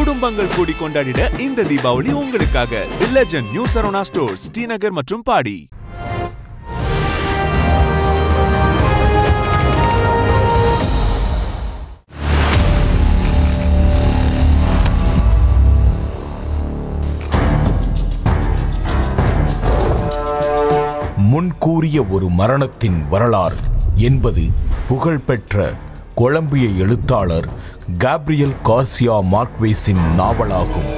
குடும்பங்கள் கூடி கொண்டாடிட இந்த தீபாவளி உங்களுக்காக the legend new Saravana stores Srinagar மற்றும் பாடி முன்கூறிய ஒரு மரணத்தின் வரலாறு என்பது புகழ்பெற்ற கொலம்பிய எழுத்தாளர் காப்ரியல் கார்சியா மார்க்வேஸின் நாவலாகும்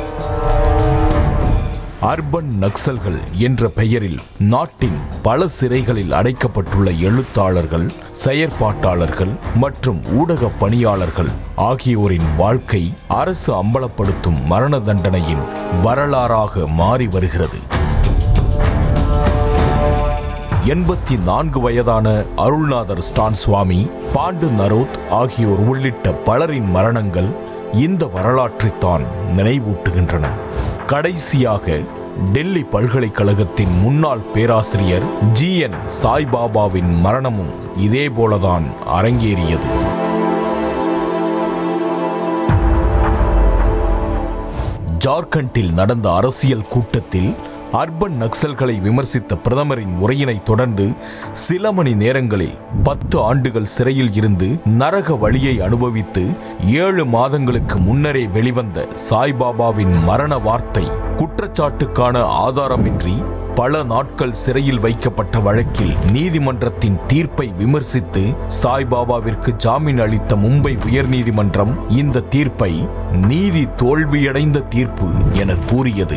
அர்பன் நக்சல்கள் என்ற பெயரில் நாட்டின் பல சிறைகளில் அடைக்கப்பட்டுள்ள எழுத்தாளர்கள் செயற்பாட்டாளர்கள் மற்றும் ஊடக பணியாளர்கள் ஆகியோரின் வாழ்க்கை அரசு அம்பலப்படுத்தும் மரண தண்டனையின் வரலாறாக மாறி வருகிறது எண்பத்தி நான்கு வயதான அருள்நாதர் ஸ்டான் சுவாமி பாண்டு நரோத் ஆகியோர் உள்ளிட்ட பலரின் மரணங்கள் இந்த வரலாற்றைத்தான் நினைவூட்டுகின்றன கடைசியாக டெல்லி பல்கலைக்கழகத்தின் முன்னாள் பேராசிரியர் ஜி என் சாய்பாபாவின் மரணமும் இதேபோலதான் அரங்கேறியது ஜார்க்கண்டில் நடந்த அரசியல் கூட்டத்தில் அர்பன் நக்சல்களை விமர்சித்த பிரதமரின் உரையினை தொடர்ந்து சில மணி நேரங்களில் பத்து ஆண்டுகள் சிறையில் இருந்து நரக வழியை அனுபவித்து ஏழு மாதங்களுக்கு முன்னரே வெளிவந்த சாய்பாபாவின் மரண வார்த்தை குற்றச்சாட்டுக்கான ஆதாரமின்றி பல நாட்கள் சிறையில் வைக்கப்பட்ட வழக்கில் நீதிமன்றத்தின் தீர்ப்பை விமர்சித்து சாய்பாபாவிற்கு ஜாமீன் அளித்த மும்பை உயர்நீதிமன்றம் இந்த தீர்ப்பை நீதி தோல்வியடைந்த தீர்ப்பு என கூறியது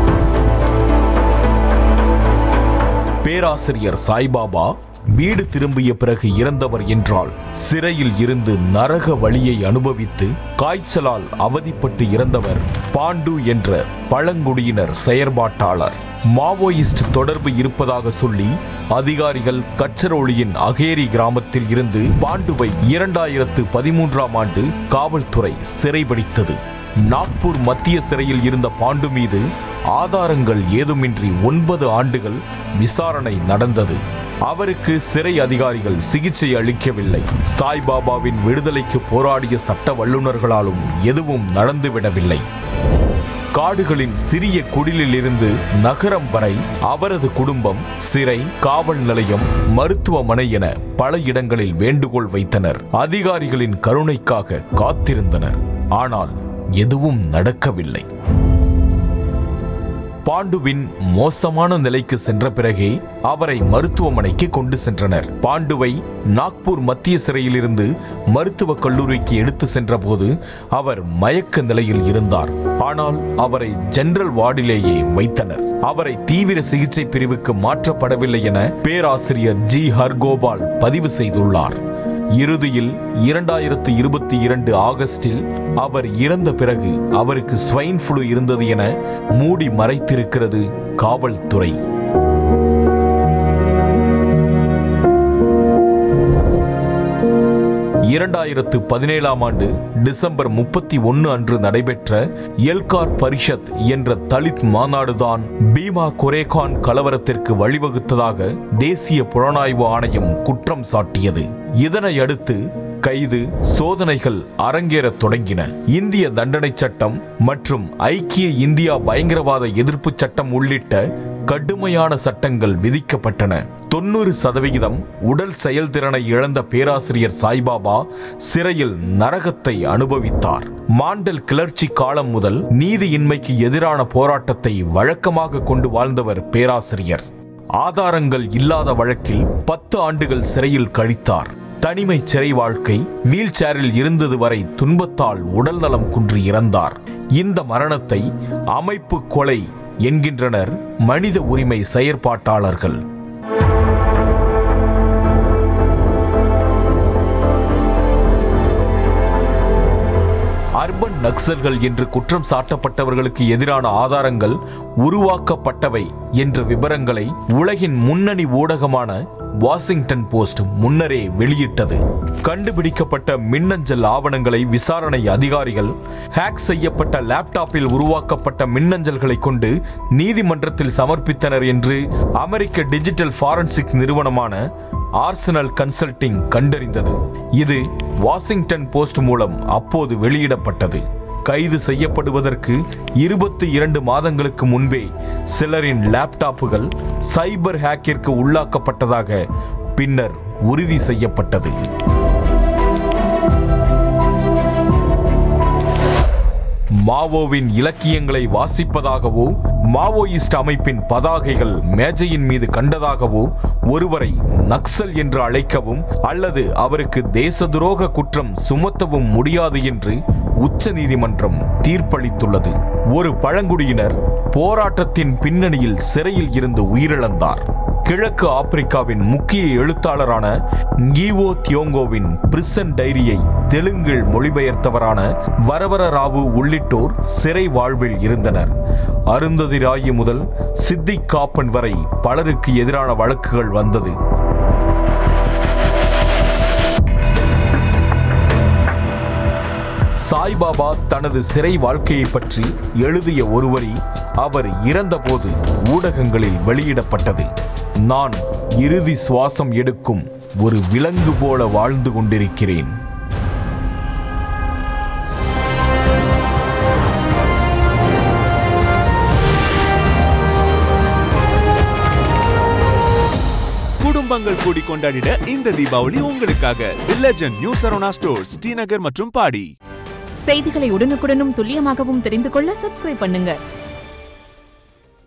பேராசிரியர் சாய்பாபா வீடு திரும்பிய பிறகு இறந்தவர் என்றால் சிறையில் இருந்து நரக வழியை அனுபவித்து காய்ச்சலால் அவதிப்பட்டு இறந்தவர் பாண்டு என்ற பழங்குடியினர் செயற்பாட்டாளர் மாவோயிஸ்ட் தொடர்பு இருப்பதாக சொல்லி அதிகாரிகள் கச்சரோளியின் அகேரி கிராமத்தில் இருந்து பாண்டுவை இரண்டாயிரத்து பதிமூன்றாம் ஆண்டு காவல்துறை சிறைபிடித்தது நாக்பூர் மத்திய சிறையில் இருந்த பாண்டு மீது ஆதாரங்கள் ஏதுமின்றி ஒன்பது ஆண்டுகள் விசாரணை நடந்தது அவருக்கு சிறை அதிகாரிகள் சிகிச்சை அளிக்கவில்லை சாய்பாபாவின் விடுதலைக்கு போராடிய சட்ட வல்லுநர்களாலும் எதுவும் நடந்துவிடவில்லை காடுகளின் சிறிய குடிலில் இருந்து நகரம் வரை அவரது குடும்பம் சிறை காவல் நிலையம் மருத்துவமனை என பல இடங்களில் வேண்டுகோள் வைத்தனர் அதிகாரிகளின் கருணைக்காக காத்திருந்தனர் ஆனால் எதுவும் நடக்கவில்லை பாண்டுவின் மோசமான நிலைக்கு சென்ற பிறகே அவரை மருத்துவமனைக்கு கொண்டு சென்றனர் பாண்டுவை நாக்பூர் மத்திய சிறையிலிருந்து மருத்துவக் கல்லூரிக்கு எடுத்து சென்றபோது அவர் மயக்க நிலையில் இருந்தார் ஆனால் அவரை ஜெனரல் வார்டிலேயே வைத்தனர் அவரை தீவிர சிகிச்சை பிரிவுக்கு மாற்றப்படவில்லை என பேராசிரியர் ஜி ஹர்கோபால் பதிவு செய்துள்ளார் இறுதியில் இரண்டாயிரத்து இருபத்தி இரண்டு ஆகஸ்டில் அவர் இறந்த பிறகு அவருக்கு ஸ்வைன் ஃப்ளூ இருந்தது என மூடி மறைத்திருக்கிறது காவல்துறை இரண்டாயிரத்து பதினேழாம் ஆண்டு டிசம்பர் முப்பத்தி ஒன்று அன்று நடைபெற்ற எல்கார் பரிஷத் என்ற தலித் மாநாடுதான் பீமா கொரேகான் கலவரத்திற்கு வழிவகுத்ததாக தேசிய புலனாய்வு ஆணையம் குற்றம் சாட்டியது இதனை அடுத்து கைது சோதனைகள் அரங்கேறத் தொடங்கின இந்திய தண்டனை சட்டம் மற்றும் ஐக்கிய இந்தியா பயங்கரவாத எதிர்ப்பு சட்டம் உள்ளிட்ட கடுமையான சட்டங்கள் விதிக்கப்பட்டன தொண்ணூறு சதவிகிதம் உடல் செயல்திறனை இழந்த பேராசிரியர் சாய்பாபா சிறையில் நரகத்தை அனுபவித்தார் மாண்டல் கிளர்ச்சி காலம் முதல் நீதியின்மைக்கு எதிரான போராட்டத்தை வழக்கமாக கொண்டு வாழ்ந்தவர் பேராசிரியர் ஆதாரங்கள் இல்லாத வழக்கில் பத்து ஆண்டுகள் சிறையில் கழித்தார் தனிமை சிறை வாழ்க்கை வீல் சேரில் இருந்தது வரை துன்பத்தால் உடல் நலம் குன்றி இறந்தார் இந்த மரணத்தை அமைப்பு கொலை என்கின்றனர் மனித உரிமை செயற்பாட்டாளர்கள் அர்பன் நக்சல்கள் என்று குற்றம் சாட்டப்பட்டவர்களுக்கு எதிரான ஆதாரங்கள் உருவாக்கப்பட்டவை என்ற விவரங்களை உலகின் முன்னணி ஊடகமான வாஷிங்டன் போஸ்ட் முன்னரே வெளியிட்டது கண்டுபிடிக்கப்பட்ட மின்னஞ்சல் ஆவணங்களை விசாரணை அதிகாரிகள் ஹேக் செய்யப்பட்ட லேப்டாப்பில் உருவாக்கப்பட்ட மின்னஞ்சல்களை கொண்டு நீதிமன்றத்தில் சமர்ப்பித்தனர் என்று அமெரிக்க டிஜிட்டல் ஃபாரன்சிக் நிறுவனமான ஆர்சனல் கன்சல்டிங் கண்டறிந்தது இது வாஷிங்டன் போஸ்ட் மூலம் அப்போது வெளியிடப்பட்டது கைது செய்யப்படுவதற்கு இருபத்தி இரண்டு மாதங்களுக்கு முன்பே சிலரின் லேப்டாப்புகள் சைபர் ஹேக்கிற்கு உள்ளாக்கப்பட்டதாக பின்னர் உறுதி செய்யப்பட்டது மாவோவின் இலக்கியங்களை வாசிப்பதாகவோ மாவோயிஸ்ட் அமைப்பின் பதாகைகள் மேஜையின் மீது கண்டதாகவோ ஒருவரை நக்சல் என்று அழைக்கவும் அல்லது அவருக்கு தேச துரோக குற்றம் சுமத்தவும் முடியாது என்று உச்ச நீதிமன்றம் தீர்ப்பளித்துள்ளது ஒரு பழங்குடியினர் போராட்டத்தின் பின்னணியில் சிறையில் இருந்து உயிரிழந்தார் கிழக்கு ஆப்பிரிக்காவின் முக்கிய எழுத்தாளரான ngீவோ தியோங்கோவின் பிரிசன் டைரியை தெலுங்கில் மொழிபெயர்த்தவரான வரவர ராவு உள்ளிட்டோர் சிறை வாழ்வில் இருந்தனர் அருந்ததி ராயி முதல் சித்திக் காப்பன் வரை பலருக்கு எதிரான வழக்குகள் வந்தது சாய்பாபா தனது சிறை வாழ்க்கையை பற்றி எழுதிய ஒரு வரி அவர் இறந்தபோது ஊடகங்களில் வெளியிடப்பட்டது நான் இறுதி சுவாசம் எடுக்கும் ஒரு விலங்கு போல வாழ்ந்து கொண்டிருக்கிறேன் குடும்பங்கள் கூடி கொண்டாடிட இந்த தீபாவளி உங்களுக்காக the legend new Saravana stores Srinagar மற்றும் பாடி செய்திகளை உடனுக்குடனும் துல்லியமாகவும் தெரிந்து கொள்ள சப்ஸ்கிரைப் பண்ணுங்க